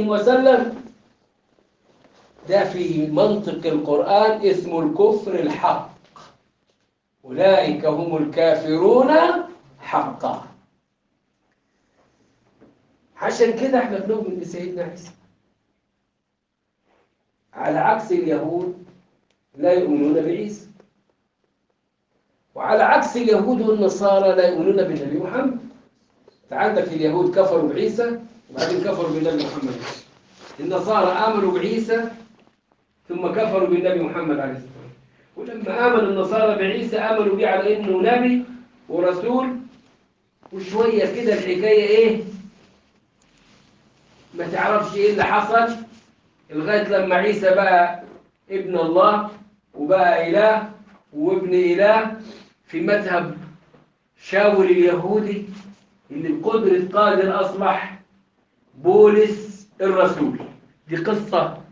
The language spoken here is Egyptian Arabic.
عليه وسلم ده في منطق القرآن اسمه الكفر الحق أولئك هم الكافرون حقا عشان كده احنا بنؤمن بسيدنا عيسى على عكس اليهود لا يؤمنون بعيسى وعلى عكس اليهود والنصارى لا يؤمنون بالنبي محمد فعندك اليهود كفروا بعيسى وبعدين كفروا بالنبي محمد النصارى آمنوا بعيسى ثم كفروا بالنبي محمد عليه الصلاة والسلام ولما آمن النصارى بعيسى آمنوا به على إنه نبي ورسول وشوية كده الحكاية إيه ما تعرفش إيه اللي حصل لغاية لما عيسى بقى ابن الله وبقى إله وابن إله في مذهب شاول اليهودي اللي بقدرة قادر أصبح بولس الرسول دي قصة